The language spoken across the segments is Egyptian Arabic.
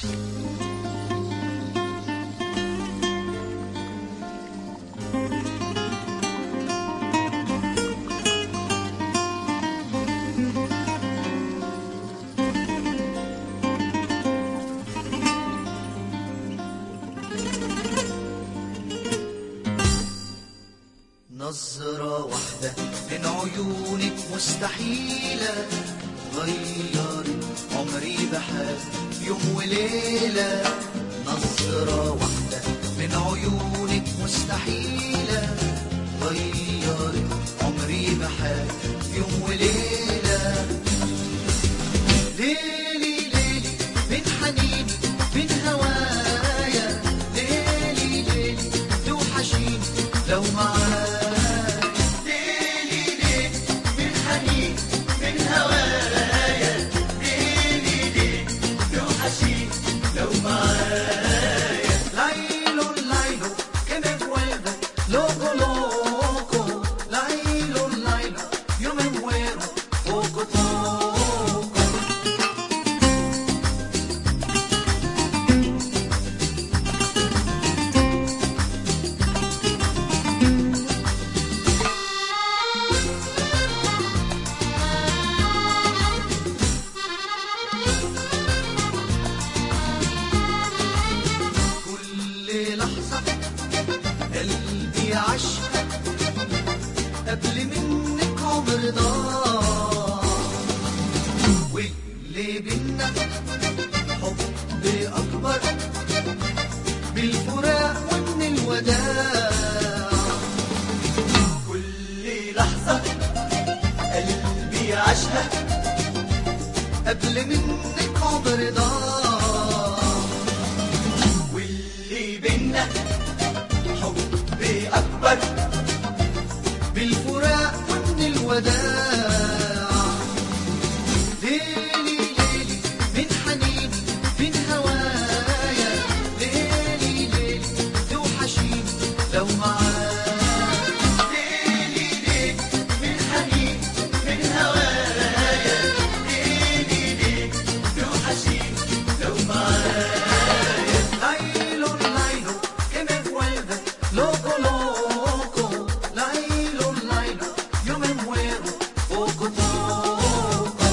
نظرة واحدة من عيونك مستحيلة غيرت عمري بحال يوم وليلة نظرة واحدة من عيونك مستحيلة غيرت عمري بحال يوم وليلة ليلي ليلي من حنيني من هوايا ليلي ليلي توحشيني لو معاك ليلي ليلي من حنيني من هوايا ليلي ليلي توحشيني لو معايا ليلو ليلو que me vuelve loco loco ليلو ليلو yo me muero poco poco كل لحظة قلبي عشقك قبل منك عمر ضاع واللي بينا حب أكبر بالفراق ومن الوداع كل لحظة قلبي عشقك قبل منك عمر ضاع واللي بينا حب أكبر بالفراق ومن الوداع ليلي ليلي من حنيني من هوايا ليلي ليلي توحشيني لو معاك ليلي ليلي من حنيني من هوايا ليلي ليلي توحشيني لو معاك Lailo, Lailo, que me vuelve loco, loco. Lailo, Lailo, yo me muero poco, poco.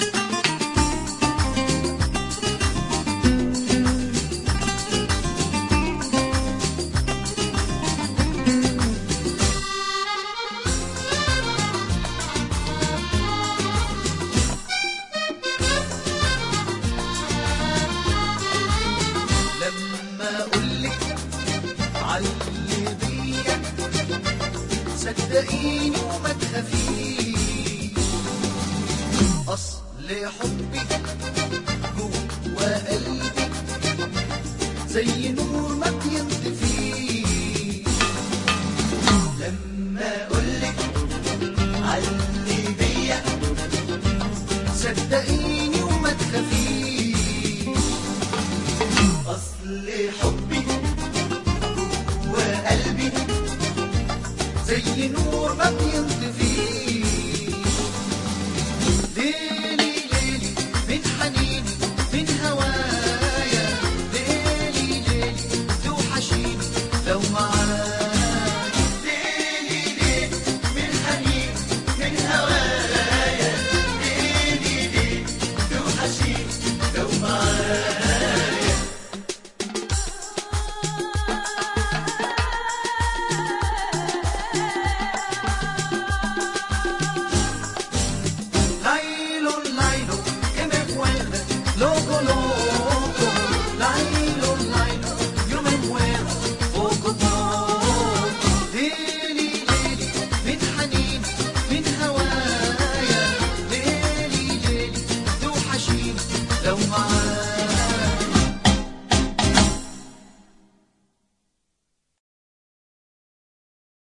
لما اقولك علي بيا صدقيني وما تخافيش اصل حبي جوا قلبي زي نور ما بينطفيش لما اقولك علي بيا صدقيني وما تخافيش أصل حبي وقلبي زي نور ما